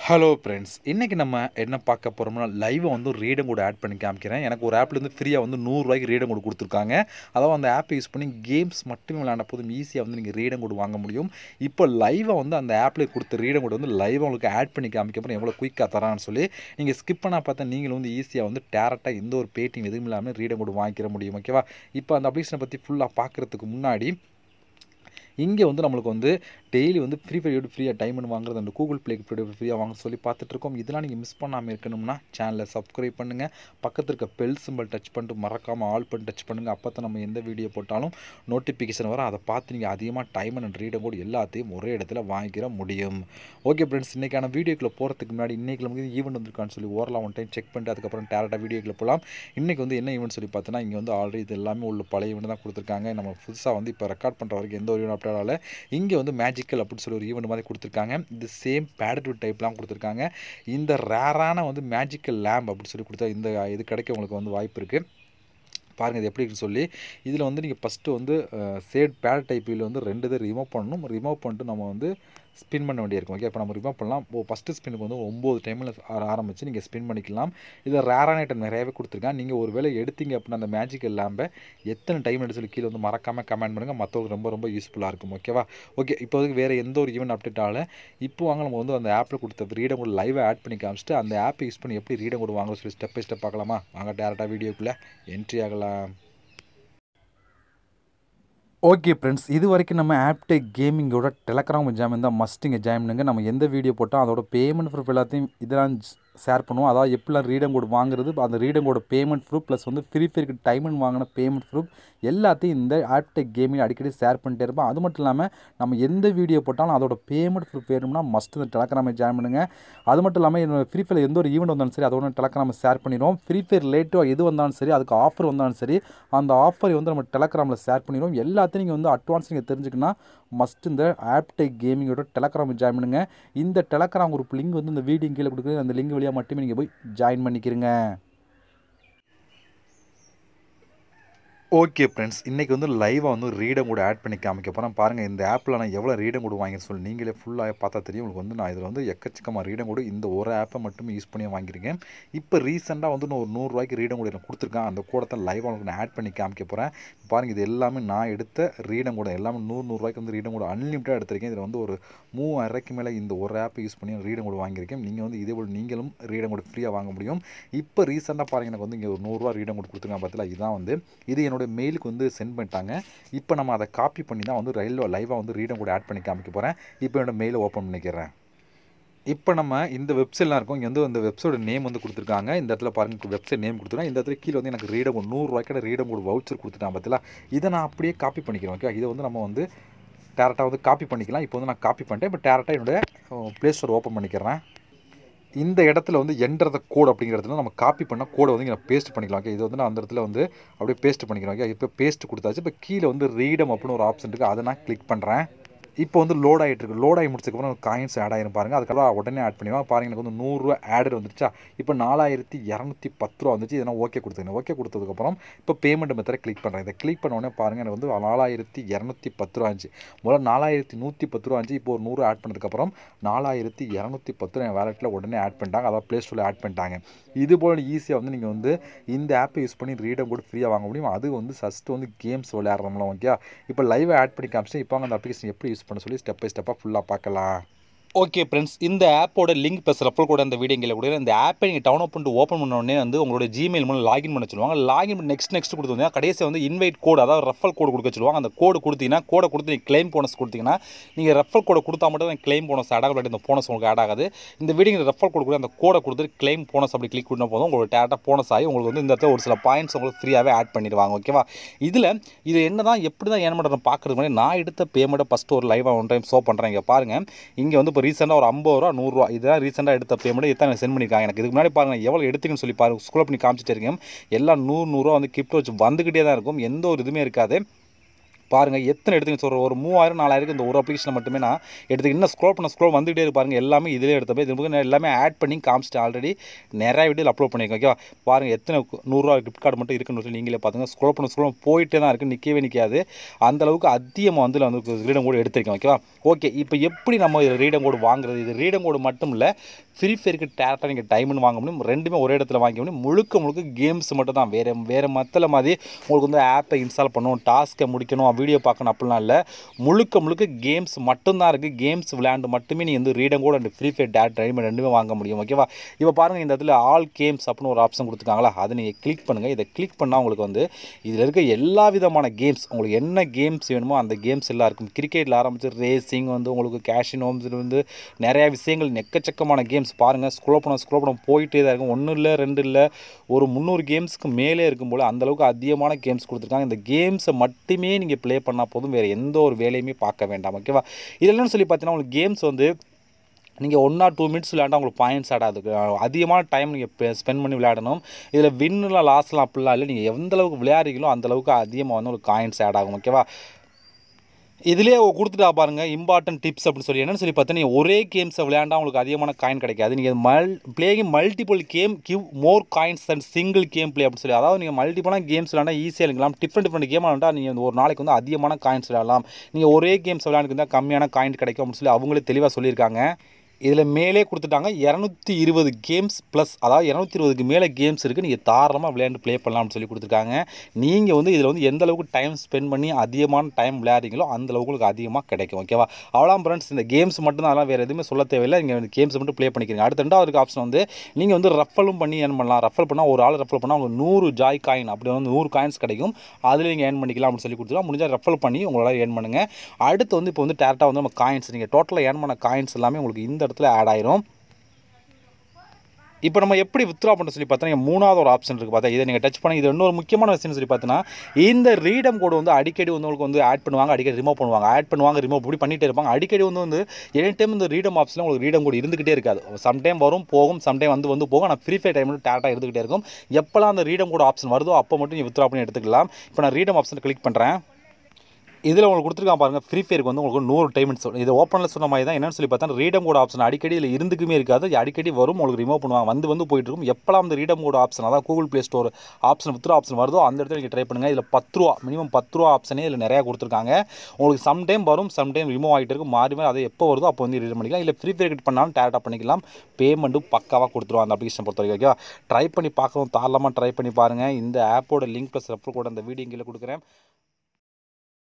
hello friends இன்றைக்கி நம்ம என்ன பார்க்க போகிறோம்னா லைவை வந்து ரீடம் கூட ஆட் பண்ணி காமிக்கிறேன் எனக்கு ஒரு ஆப்லேருந்து ஃப்ரீயாக வந்து நூறுரூவாய்க்கு ரீடம் கோடு கொடுத்துருக்காங்க அதாவது அந்த ஆப்பை யூஸ் பண்ணி கேம்ஸ் மட்டும் விளையாண்ட போதும் ஈஸியாக வந்து நீங்கள் ரீடம் கோடு வாங்க முடியும் இப்போ லைவை வந்து அந்த ஆப்பில் கொடுத்த ரீடம் கோடு வந்து லைவை உங்களுக்கு ஆட் பண்ணி காமிக்கப்புறம் எவ்வளோ குயிக்காக தரான்னு சொல்லி நீங்கள் ஸ்கிப் பண்ணால் பார்த்தா நீங்களும் வந்து ஈஸியாக வந்து டேரெக்டாக எந்த ஒரு பேட்டியும் எதுவும் இல்லாமல் ரீடம் கோடு வாங்கிக்கிற முடியும் ஓகேவா இப்போ அந்த அப்ளிகேஷனை பற்றி ஃபுல்லாக பார்க்குறதுக்கு முன்னாடி இங்கே வந்து நம்மளுக்கு வந்து டெய்லி வந்து ஃப்ரீ ஃபயர் ஃப்ரீயாக டைமண்ட் வாங்குறது அந்த கூகுள் ப்ளே ஃப்ரீயாக வாங்க சொல்லி பார்த்துட்ருக்கோம் இதெல்லாம் நீங்கள் மிஸ் பண்ணாமல் இருக்கணும்னா சேனலை சப்ஸ்கிரைப் பண்ணுங்கள் பக்கத்தில் இருக்க பெல் சிம்பிள் டச் பண்ணிட்டு மறக்காமல் ஆல் பண்ணி டச் பண்ணுங்கள் அப்போ தான் நம்ம எந்த வீடியோ போட்டாலும் நோட்டிஃபிகேஷன் வரும் அதை பார்த்து நீங்கள் அதிகமாக டைம் அண்ட் ரீடம் கூட எல்லாத்தையும் ஒரே இடத்துல வாங்கிக்கிற முடியும் ஓகே ஃப்ரெண்ட்ஸ் இன்றைக்கான வீடியோக்குள்ளே போகிறதுக்கு முன்னாடி இன்றைக்கி நமக்கு ஈவெண்ட் வந்திருக்கான்னு சொல்லி ஓரலாம் ஒன் டைம் செக் பண்ணிட்டு அதுக்கப்புறம் டேரக்டாக வீடியோக்குள்ளே போகலாம் இன்றைக்கி வந்து என்ன ஈவெண்ட் சொல்லி பார்த்தோன்னா இங்கே வந்து ஆல்ரெடி இது எல்லாமே உள்ள பழைய ஈவெண்ட் தான் கொடுத்துருக்காங்க நம்ம புதுசாக வந்து இப்போ ரெக்கார்ட் பண்ணுற வரைக்கும் எந்த ஒரு ஈவெண்ட் அப்டேட் ஆகல இங்கே வந்து மேஜிக்கல் அப்படின்னு சொல்லி ஒரு ஈவெண்ட் மாதிரி கொடுத்துருக்காங்க இது சேம் பேடட் டைப்லாம் கொடுத்துருக்காங்க இந்த ரேரான வந்து மேஜிக்கல் லேம்ப் அப்படின்னு சொல்லி கொடுத்தா இந்த இது கிடைக்க உங்களுக்கு வந்து வாய்ப்பு இருக்குது பாருங்கள் இது எப்படி இருக்குன்னு சொல்லி இதில் வந்து நீங்கள் ஃபஸ்ட்டு வந்து சேட் பேட் டைப்பில் வந்து ரெண்டு இதை ரிமூவ் பண்ணணும் ரிமூவ் பண்ணிட்டு நம்ம வந்து ஸ்பின் பண்ண வேண்டியிருக்கும் ஓகே இப்போ நம்ம ரிமூவ் பண்ணலாம் ஓ ஃபஸ்ட்டு ஸ்பின்னுக்கு வந்து ஒம்பது டைமில் ஆரம்பித்து நீங்கள் ஸ்பின் பண்ணிக்கலாம் இதை ரேரான ஐட்டம் நிறையவே கொடுத்துருக்கேன் நீங்கள் ஒரு வேளை எடுத்தீங்க அப்படின்னா அந்த மேஜிக்கல் லேம்பை எத்தனை டைம் எடுத்து சொல்லி கீழே வந்து மறக்காமல் கமெண்ட் பண்ணுங்கள் மற்றவங்களுக்கு ரொம்ப ரொம்ப யூஸ்ஃபுல்லாக இருக்கும் ஓகேவா ஓகே இப்போ வந்து வேறு எந்த ஒரு ஈவெண்ட் அப்டேட் ஆகல இப்போ வாங்க நம்ம வந்து அந்த ஆப்பில் கொடுத்த ரீடம் கூட லைவை ஆட் பண்ணி காமிச்சிட்டு அந்த ஆப்பை யூஸ் பண்ணி எப்படி ரீடம் கூட வாங்க சொல்லி ஸ்டெப் பை ஸ்டெப் பார்க்கலாமா வாங்க டேரெக்டாக வீடியோக்குள்ளே என்ட்ரி ஆகலாம் ஓகே ஃப்ரெண்ட்ஸ் இது வரைக்கும் நம்ம ஆப்டெக் கேமிங்கோட டெலகிராம் ஜாம் இருந்தால் மஸ்ட் இங்கே ஜாயின் பண்ணுங்க நம்ம எந்த வீடியோ போட்டால் அதோட பேமெண்ட் ப்ரூஃப் எல்லாத்தையும் இதெல்லாம் ஷேர் பண்ணுவோம் அதாவது எப்படிலாம் ரீடம் கோடு வாங்குறது அந்த ரீடம் கோட பேமெண்ட் ப்ரூஃப் ப்ளஸ் வந்து ஃப்ரீ ஃபயருக்கு டைமண்ட் வாங்கின பேமெண்ட் ப்ரூஃப் எல்லாத்தையும் இந்த ஆப்டெக் கேமிங் அடிக்கடி ஷேர் பண்ணிட்டே இருப்போம் அது மட்டும் இல்லாமல் நம்ம எந்த வீடியோ போட்டாலும் அதோட பேமெண்ட் ப்ரூஃப் வேணும்னா மஸ்ட் இந்த டெலகிராமை ஜாயின் பண்ணுங்கள் அது மட்டும் இல்லாமல் என்னோட ஃப்ரீ ஃபயர் எந்த ஒரு ஈவெண்ட் வந்தாலும் சரி அதோட டெலகிராமை ஷேர் பண்ணிடுவோம் ஃப்ரீ ஃபயர் ரிலேட்டிவாக எது வந்தாலும் சரி அதுக்கு ஆஃபர் வந்தாலும் சரி அந்த ஆஃபரை வந்து நம்ம டெலகிராமில் ஷேர் பண்ணிடுவோம் எல்லாத்தையும் நீங்கள் வந்து அட்வான்ஸ் நீங்கள் தெரிஞ்சுக்கணும் மஸ்ட் இந்த ஆப்டெக் கேமிங்கோட டெலகிராம் ஜாயின் பண்ணுங்க இந்த டெலகிராம் குரூப் லிங்க் வந்து இந்த வீடியோ கீழே கொடுக்குறது அந்த லிங்க் வழியாக மட்டுமே நீங்கள் போய் ஜாயின் பண்ணிக்கிறீங்க ஓகே ஃப்ரெண்ட்ஸ் இன்றைக்கி வந்து லைவாக வந்து ரீடம் கூட ஆட் பண்ணி காமிக்க போகிறேன் பாருங்கள் இந்த ஆப்பில் நான் எவ்வளோ ரீடம் கூட வாங்கின்னு சொல்லி நீங்களே ஃபுல்லாக பார்த்தா தெரியும் உங்களுக்கு வந்து நான் இதில் வந்து எக்கச்சக்கமாக ரீடம் கூட இந்த ஒரு ஆப்பை மட்டுமே யூஸ் பண்ணி வாங்கியிருக்கேன் இப்போ ரீசெண்டாக வந்து நான் ஒரு நூறுரூவாய்க்கு ரீடம் கூட எனக்கு கொடுத்துருக்கேன் அந்த கூடத்தை லைவாக உங்களுக்கு நான் ஆட் பண்ணி காமிக்க போகிறேன் பாருங்கள் இது எல்லாமே நான் எடுத்த ரீடம் கூட எல்லாமே நூறு நூறுரூவாய்க்கு வந்து ரீடம் கூட அன்லிமிட்டடாக எடுத்திருக்கேன் இதில் வந்து ஒரு மூவாயிரூவாய்க்கு மேலே இந்த ஒரு ஆப்பை யூஸ் பண்ணி ரீடம் கூட வாங்கியிருக்கேன் நீங்கள் வந்து இதே போல் நீங்களும் ரீடம் கூட ஃப்ரீயாக வாங்க முடியும் இப்போ ரீசெண்டாக பாருங்கள் எனக்கு வந்து இங்கே ஒரு நூறுரூவா ரீடம் கூட கொடுத்துருக்காங்க பார்த்தீங்களா இதுதான் வந்து இது என்னோட மெயிலுக்கு வந்து சென்ட் பண்ணிட்டாங்க இப்போ நம்ம அதை காப்பி பண்ணி தான் வந்து ரயில்வே லைவாக வந்து ரீடம் கூட ஆட் பண்ணி காமிக்க போகிறேன் இப்போ என்னோட மெயிலை ஓப்பன் பண்ணிக்கிறேன் இப்போ நம்ம இந்த வெப்சைட்லாம் இருக்கும் இங்கே வந்து அந்த வெப்சைட் நேம் வந்து கொடுத்துருக்காங்க இந்த இடத்துல பாருங்க வெப்சைட் நேம் கொடுத்துருக்காங்க இந்த இடத்துல கீழே வந்து எனக்கு ரீடம் ஒரு நூறுரூவாய்க்கு ரீடம் ஒரு வவுச்சர் கொடுத்துட்டாங்க பார்த்தீங்களா இதை நான் அப்படியே காப்பி பண்ணிக்கிறேன் ஓகே இதை வந்து நம்ம வந்து டேரெக்டாக வந்து காப்பி பண்ணிக்கலாம் இப்போ வந்து நான் காப்பி பண்ணிட்டேன் இப்போ டேரெக்டாக என்னுடைய ப்ளே ஸ்டோர் ஓப்பன் பண்ணிக்கிறேன் இந்த இடத்துல வந்து என்ட்ரத கோட் அப்படிங்கிறதுல நம்ம காப்பி பண்ண கோடை வந்து இங்கே பேஸ்ட் பண்ணிக்கலாம் ஓகே இது வந்து நான் அந்த இடத்துல வந்து அப்படியே பேஸ்ட் பண்ணிக்கிறோம் ஓகே இப்போ பேஸ்ட் கொடுத்தாச்சு இப்போ கீழே வந்து ரீடம் அப்படின்னு ஒரு ஆப்ஷன் இருக்குது அதை நான் கிளிக் பண்ணுறேன் இப்போ வந்து லோட் ஆகிட்டு இருக்கு லோட் ஆகி முடிச்சதுக்கப்புறம் காயின்ஸ் ஆட் ஆயிரும் பாருங்கள் அதுக்கப்புறம் உடனே ஆட் பண்ணிடுவோம் பாருங்க எனக்கு வந்து நூறுரூவா ஆடர் வந்துருச்சா இப்போ நாலாயிரத்தி இரநூத்தி பத்து ரூபா வந்துச்சு இதெல்லாம் ஓகே கொடுத்துருங்க ஓகே கொடுத்ததுக்கப்புறம் இப்போ பேமெண்ட் மெத்தடை கிளிக் பண்ணுறேன் இதை கிளிக் பண்ண உடனே பாருங்கள் எனக்கு வந்து நாலாயிரத்தி இரநூத்தி பத்து ரூபா இருந்துச்சு முதல்ல நாலாயிரத்தி நூற்றி பத்து ரூபா இருந்துச்சு இப்போ ஒரு நூறு ஆட் பண்ணதுக்கப்புறம் நாலாயிரத்தி இரநூத்தி பத்து ரூபா என் வேலெட்டில் உடனே ஆட் பண்ணிட்டாங்க அதாவது ப்ளே ஸ்டோரில் ஆட் பண்ணிட்டாங்க இது போல் ஈஸியாக வந்து நீங்கள் வந்து இந்த ஆப்பை யூஸ் பண்ணி ரீடம் கூட ஃப்ரீயாக வாங்க முடியும் அது வந்து ஃபஸ்ட்டு வந்து கேம்ஸ் விளையாடுறோம்ல ஓகே இப்போ லைவ் ஆட் பண்ணி காமிச்சு இப்போ அந்த அப்ளிகேஷன் எப்படி யூஸ் பண்ண சொல்லி ஸ்டெப் பை ஸ்டெப்பாக ஃபுல்லாக பார்க்கலாம் ஓகே ஃப்ரெண்ட்ஸ் இந்த ஆப்போட லிங்க் ப்ளஸ் ரெஃபர் கூட அந்த வீடியோ கீழே கொடுக்குறேன் இந்த ஆப்பை நீங்கள் டவுன்லோட் பண்ணிட்டு ஓப்பன் பண்ண உடனே வந்து உங்களோட ஜிமெயில் மூலம் லாகின் பண்ண சொல்லுவாங்க லாகின் பண்ணி நெக்ஸ்ட் நெக்ஸ்ட் கொடுத்து கடைசி வந்து இன்வைட் கோடு அதாவது ரெஃபல் கோடு கொடுக்க சொல்லுவாங்க அந்த கோடு கொடுத்தீங்கன்னா கோடை கொடுத்து நீங்கள் கிளைம் போனஸ் கொடுத்தீங்கன்னா நீங்கள் ரெஃபல் கோடை கொடுத்தா மட்டும் தான் கிளைம் போனஸ் ஆட் ஆகாது இந்த போனஸ் உங்களுக்கு ஆட் ஆகாது இந்த வீடியோ ரெஃபல் கோடு கூட அந்த கோடை கொடுத்து கிளைம் போனஸ் அப்படி கிளிக் பண்ண போதும் உங்களுக்கு டேட்டா போனஸ் ஆகி உங்களுக்கு வந்து இந்த இடத்துல ஒரு சில பாயிண்ட்ஸ் உங்களுக்கு ஃப்ரீயாகவே ஆட் பண்ணிடுவாங்க ஓகேவா இதில் இது என்ன தான் எப்படி தான் ஏன் பண்ணுறேன் பார்க்குறது மாதிரி நான் எடுத்த பேமெண்ட்டை ஃபஸ்ட்டு ஒரு லைவாக ஒன் டைம் ஷோ பண்ணுறேன் இங்கே பாருங்கள் இங்கே வந்து இப்போ ரீசெண்டாக ஒரு ஐம்பது ரூபா நூறுரூவா இதுதான் ரீசெண்டாக எடுத்த பேமெண்ட் இதான் எனக்கு சென்ட் பண்ணியிருக்காங்க எனக்கு இதுக்கு முன்னாடி பாருங்கள் எவ்வளோ எடுத்துங்கன்னு சொல்லி பாருங்க ஸ்க்ரோல் பண்ணி காமிச்சிட்டு இருக்கேன் எல்லாம் நூறு நூறுரூவா வந்து கிரிப்டோ வச்சு வந்துக்கிட்டே தான் இருக்கும் எந்த ஒரு இதுவுமே இருக்காது பாருங்கள் எத்தனை எடுத்துங்க சொல்கிற ஒரு மூவாயிரம் நாலாயிரம் இந்த ஒரு அப்ளிகேஷன் மட்டுமே நான் எடுத்து இன்னும் ஸ்க்ரோல் பண்ண ஸ்க்ரோல் வந்துகிட்டே இருக்கு பாருங்க எல்லாமே இதிலே எடுத்த போய் இது நான் எல்லாமே ஆட் பண்ணி காமிச்சிட்டு ஆல்ரெடி நிறைய வீடியோ அப்லோட் பண்ணியிருக்கேன் ஓகேவா பாருங்கள் எத்தனை நூறுரூவா கிஃப்ட் கார்டு மட்டும் இருக்குன்னு சொல்லி நீங்களே பார்த்துங்க ஸ்க்ரோல் பண்ண ஸ்க்ரோல் போயிட்டே தான் இருக்குது நிற்கவே நிற்காது அந்த அளவுக்கு அதிகமாக வந்து நான் வந்து ரீடம் கோடு எடுத்திருக்கேன் ஓகேவா ஓகே இப்போ எப்படி நம்ம இது ரீடம் கோடு வாங்குறது இது ரீடம் கோடு மட்டும் இல்லை ஃப்ரீ ஃபயருக்கு டேரக்டாக நீங்கள் டைமண்ட் வாங்க முடியும் ரெண்டுமே ஒரே இடத்துல வாங்க முடியும் முழுக்க முழுக்க கேம்ஸ் மட்டும் தான் வேறு வேறு மற்ற மாதிரி உங்களுக்கு வந்து ஆப்பை இன்ஸ்டால் பண்ணணும் டாஸ்க்கை முடிக்கணும் வீடியோ பார்க்கணும் அப்படிலாம் இல்லை முழுக்க முழுக்க கேம்ஸ் மட்டும்தான் இருக்குது கேம்ஸ் விளையாண்டு மட்டுமே நீங்கள் வந்து redeem code and Free Fire டேட் டைமண்ட் ரெண்டுமே வாங்க முடியும் ஓகேவா இப்போ பாருங்கள் இந்த இடத்துல ஆல் கேம்ஸ் அப்படின்னு ஒரு ஆப்ஷன் கொடுத்துருக்காங்களா அதை நீங்கள் கிளிக் பண்ணுங்கள் இதை கிளிக் பண்ணால் உங்களுக்கு வந்து இதில் இருக்க எல்லா விதமான கேம்ஸ் உங்களுக்கு என்ன கேம்ஸ் வேணுமோ அந்த கேம்ஸ் எல்லாம் இருக்கும் கிரிக்கெட்டில் ஆரம்பித்து ரேசிங் வந்து உங்களுக்கு கேஷின் ஹோம்ஸில் வந்து நிறையா விஷயங்கள் எக்கச்சக்கமான கேம்ஸ் பாருங்கள் ஸ்க்ரோல் பண்ண ஸ்க்ரோல் பண்ண போயிட்டே தான் இருக்கும் ஒன்றும் இல்லை ரெண்டு இல்லை ஒரு முந்நூறு கேம்ஸ்க்கு மேலே இருக்கும் போல் அந்தளவுக்கு அதிகமான கேம்ஸ் கொடுத்துருக்காங்க இந்த கேம்ஸை மட்டுமே நீங்கள் ப்ளே பண்ணால் போதும் வேறு எந்த ஒரு வேலையுமே பார்க்க வேண்டாம் ஓகேவா இதெல்லாம் சொல்லி பார்த்தீங்கன்னா உங்களுக்கு கேம்ஸ் வந்து நீங்கள் ஒன் ஆர் டூ மினிட்ஸ் விளையாண்டா உங்களுக்கு பாயிண்ட்ஸ் ஆடாது அதிகமான டைம் நீங்கள் ஸ்பெண்ட் பண்ணி விளையாடணும் இதில் வின்னுலாம் லாஸ்லாம் அப்படிலாம் இல்லை நீங்கள் எந்த அளவுக்கு விளையாடுறீங்களோ அந்த அளவுக்கு அதிகமாக வந்து உங்களுக்கு காயின்ஸ் ஆட் ஆகும் ஓகேவா இதுலேயே கொடுத்துட்டா பாருங்க இம்பார்ட்டன்ட் டிப்ஸ் அப்படின்னு சொல்லி என்னன்னு சொல்லி பார்த்தா நீங்கள் ஒரே கேம்ஸை விளையாண்டா உங்களுக்கு அதிகமான காயின் கிடைக்காது நீங்கள் மல் playing multiple game give more coins and single game play அப்படின்னு சொல்லி அதாவது நீங்கள் மல்டிபிளாக கேம்ஸ் விளையாண்டா ஈஸியாக இருக்கலாம் டிஃப்ரெண்ட் டிஃப்ரெண்ட் கேம் விளையாண்டா நீங்கள் ஒரு நாளைக்கு வந்து அதிகமான காயின்ஸ் விளையாடலாம் நீங்கள் ஒரே கேம்ஸ் விளையாண்டுருந்தா கம்மியான காயின் கிடைக்கும் அப்படின்னு சொல்லி அவங்களே தெளிவாக சொல்லியிருக்காங்க இதில் மேலே கொடுத்துட்டாங்க இரநூத்தி இருபது கேம்ஸ் ப்ளஸ் அதாவது இரநூத்தி இருபதுக்கு மேலே கேம்ஸ் இருக்குது நீங்கள் தாராளமாக விளையாண்டு ப்ளே பண்ணலாம்னு சொல்லி கொடுத்துருக்காங்க நீங்கள் வந்து இதில் வந்து எந்த அளவுக்கு டைம் ஸ்பெண்ட் பண்ணி அதிகமான டைம் விளையாடுறீங்களோ அந்த அளவுக்கு உங்களுக்கு அதிகமாக கிடைக்கும் ஓகேவா அவ்வளோ ஃப்ரெண்ட்ஸ் இந்த கேம்ஸ் மட்டும் தான் அதெல்லாம் வேறு எதுவுமே சொல்ல தேவையில்லை நீங்கள் வந்து கேம்ஸ் மட்டும் ப்ளே பண்ணிக்கிறீங்க அடுத்த ரெண்டாவது ஆப்ஷன் வந்து நீங்கள் வந்து ரஃபலும் பண்ணி ஏர்ன் பண்ணலாம் ரஃபல் பண்ணால் ஒரு ஆள் ரஃபல் பண்ணால் உங்களுக்கு நூறு ஜாய் காயின் அப்படி வந்து நூறு காயின்ஸ் கிடைக்கும் அதில் நீங்கள் ஏர்ன் பண்ணிக்கலாம் அப்படின்னு சொல்லி கொடுத்துருக்கோம் முடிஞ்சால் ரஃபல் பண்ணி உங்களால் ஏர்ன் பண்ணுங்கள் அடுத்து வந்து இப்போ வந்து டேரெக்டாக வந்து நம்ம காயின்ஸ் நீங்கள் டோட்டலாக ஏர்ன் பண்ண காயின்ஸ் எல்லாமே உங்களுக்கு இந்த இடத்துல ஆட் ஆயிரும் இப்போ நம்ம எப்படி வித்ரா பண்ண சொல்லி பார்த்தா மூணாவது ஒரு ஆப்ஷன் இருக்குது பார்த்தா இதை நீங்கள் டச் பண்ணி இது இன்னொரு முக்கியமான விஷயம் சொல்லி பார்த்தீங்கன்னா இந்த ரீடம் கோடு வந்து அடிக்கடி வந்து உங்களுக்கு வந்து ஆட் பண்ணுவாங்க அடிக்கடி ரிமூவ் பண்ணுவாங்க ஆட் பண்ணுவாங்க ரிமூவ் இப்படி பண்ணிட்டே இருப்பாங்க அடிக்கடி வந்து வந்து எனி டைம் இந்த ரீடம் ஆப்ஷனில் உங்களுக்கு ரீடம் கோடு இருந்துகிட்டே இருக்காது சம்டைம் வரும் போகும் சம்டைம் வந்து வந்து போகும் ஆனால் ஃப்ரீ ஃபயர் டைம் டேட்டாக இருந்துகிட்டே இருக்கும் எப்போல்லாம் அந்த ரீடம் கோடு ஆப்ஷன் வருதோ அப்போ மட்டும் நீங்கள் வித்ரா பண்ணி எடுத்துக்கலாம் இப்போ நான் ரீடம் ஆப்ஷன் கிளிக் பண்ணுறேன் இதில் உங்களுக்கு கொடுத்துருக்கான் பாருங்கள் ஃப்ரீ ஃபயருக்கு வந்து உங்களுக்கு நூறு டைமண்ட்ஸ் இது ஓப்பனில் சொன்ன மாதிரி தான் என்னன்னு சொல்லி பார்த்தா ரீடம் கோட் ஆப்ஷன் அடிக்கடி இதில் இருந்துக்குமே இருக்காது அடிக்கடி வரும் உங்களுக்கு ரிமூவ் பண்ணுவாங்க வந்து வந்து போயிட்டு இருக்கும் எப்போலாம் அந்த ரீடம் கோட் ஆப்ஷன் அதாவது Google Play Store option withdraw option வருதோ அந்த இடத்துல நீங்கள் ட்ரை பண்ணுங்கள் இதில் பத்து ரூபா மினிமம் பத்து ரூபா ஆப்ஷனே இதில் நிறையா கொடுத்துருக்காங்க உங்களுக்கு சம் டைம் வரும் சம் டைம் ரிமூவ் ஆகிட்டு இருக்கும் மாறி மாறி அதை எப்போ வருதோ அப்போ வந்து ரீட் பண்ணிக்கலாம் இல்லை ஃப்ரீ ஃபயர் கிட் பண்ணாலும் டேரக்டாக பண்ணிக்கலாம் பேமெண்ட்டும் பக்காவாக கொடுத்துருவோம் அந்த அப்ளிகேஷன் பொறுத்த வரைக்கும் ஓகேவா ட்ரை பண்ணி பார்க்கவும் தாராளமாக ட்ரை பண்ணி பாருங்கள் இந்த ஆப்போட லிங்க் ப்ளஸ் ரெஃபர் கூட அந்த வீடியோ கீழே கொடுக்குறேன்